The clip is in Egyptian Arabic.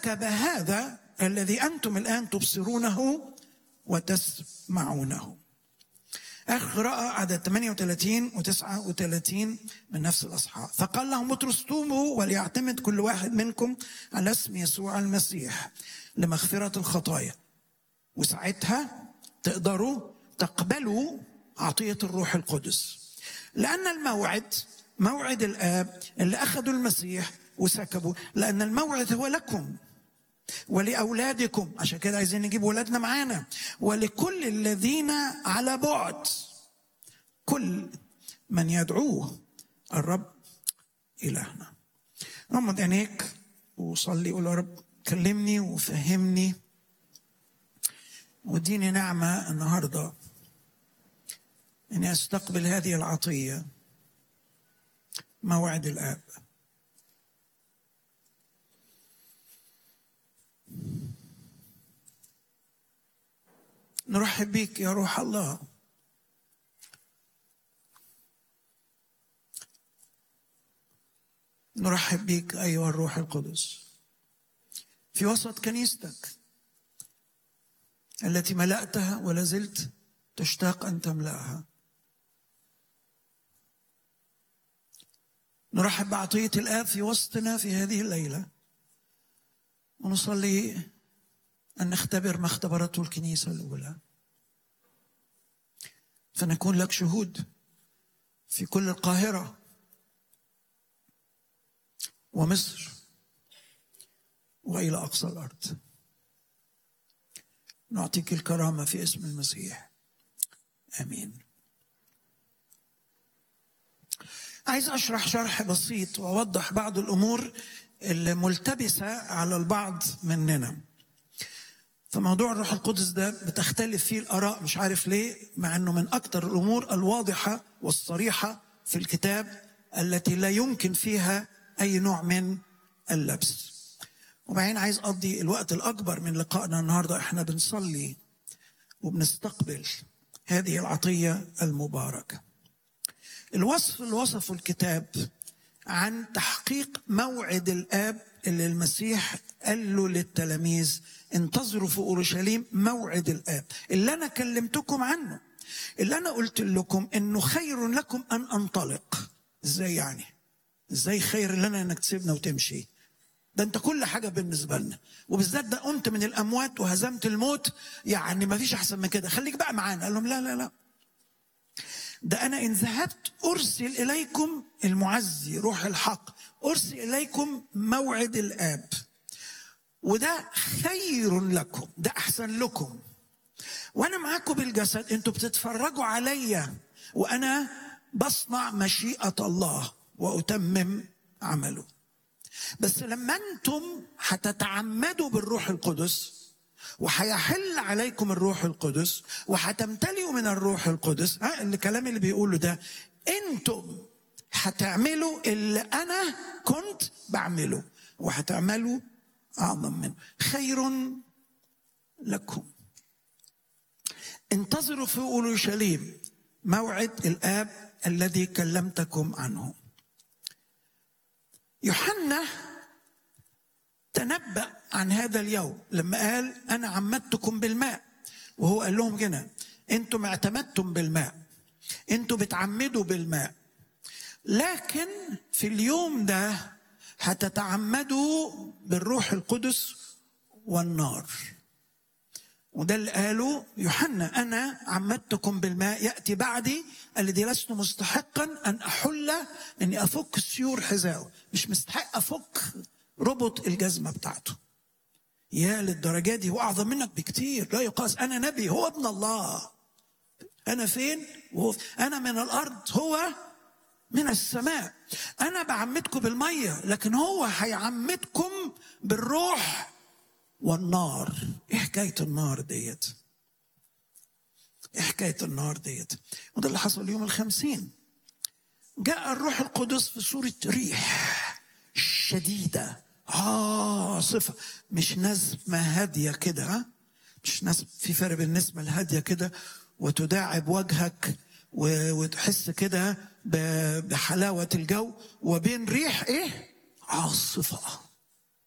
سكب هذا الذي انتم الان تبصرونه وتسمعونه اخر قراءة عدد 38 و 39 من نفس الاصحاح فقال لهم بطرس توبوا وليعتمد كل واحد منكم على اسم يسوع المسيح لمغفرة الخطايا وساعتها تقدروا تقبلوا عطية الروح القدس لأن الموعد موعد الآب اللي أخذوا المسيح وسكبوا لأن الموعد هو لكم ولأولادكم عشان كده عايزين نجيب ولادنا معانا ولكل الذين على بعد كل من يدعوه الرب إلهنا غمض عينيك وصلي قول يا رب كلمني وفهمني واديني نعمة النهاردة أني أستقبل هذه العطية موعد الآب نرحب بك يا روح الله نرحب بك أيها الروح القدس في وسط كنيستك التي ملأتها ولا زلت تشتاق أن تملأها نرحب بعطية الآب في وسطنا في هذه الليلة ونصلي أن نختبر ما اختبرته الكنيسة الأولى فنكون لك شهود في كل القاهرة ومصر وإلى أقصى الأرض نعطيك الكرامة في اسم المسيح آمين عايز أشرح شرح بسيط وأوضح بعض الأمور الملتبسة على البعض مننا فموضوع الروح القدس ده بتختلف فيه الآراء مش عارف ليه مع أنه من أكثر الأمور الواضحة والصريحة في الكتاب التي لا يمكن فيها أي نوع من اللبس وبعدين عايز أقضي الوقت الأكبر من لقائنا النهاردة إحنا بنصلي وبنستقبل هذه العطية المباركة الوصف اللي وصفه الكتاب عن تحقيق موعد الآب اللي المسيح قال له للتلاميذ انتظروا في اورشليم موعد الاب اللي انا كلمتكم عنه اللي انا قلت لكم انه خير لكم ان انطلق ازاي يعني ازاي خير لنا انك تسيبنا وتمشي ده انت كل حاجه بالنسبه لنا وبالذات ده قمت من الاموات وهزمت الموت يعني ما فيش احسن من كده خليك بقى معانا قال لهم لا لا لا ده انا ان ذهبت ارسل اليكم المعزي روح الحق ارسل اليكم موعد الاب وده خير لكم ده احسن لكم وانا معاكم بالجسد انتوا بتتفرجوا عليا وانا بصنع مشيئه الله واتمم عمله بس لما انتم هتتعمدوا بالروح القدس وهيحل عليكم الروح القدس وهتمتلئوا من الروح القدس ها الكلام اللي بيقوله ده انتم هتعملوا اللي انا كنت بعمله وهتعملوا اعظم منه خير لكم انتظروا في اورشليم موعد الاب الذي كلمتكم عنه يوحنا تنبأ عن هذا اليوم لما قال أنا عمدتكم بالماء وهو قال لهم كده أنتم اعتمدتم بالماء أنتم بتعمدوا بالماء لكن في اليوم ده هتتعمدوا بالروح القدس والنار وده اللي قاله يوحنا انا عمدتكم بالماء ياتي بعدي الذي لست مستحقا ان احل اني افك سيور حذائه مش مستحق افك ربط الجزمه بتاعته يا للدرجه دي هو اعظم منك بكتير لا يقاس انا نبي هو ابن الله انا فين وهو انا من الارض هو من السماء انا بعمدكم بالميه لكن هو هيعمدكم بالروح والنار ايه حكايه النار ديت ايه حكايه النار ديت وده اللي حصل يوم الخمسين جاء الروح القدس في صورة ريح شديدة عاصفة مش نسمة هادية كده ها مش نسمة في فرق بين النسمة الهادية كده وتداعب وجهك وتحس كده بحلاوة الجو وبين ريح ايه عاصفة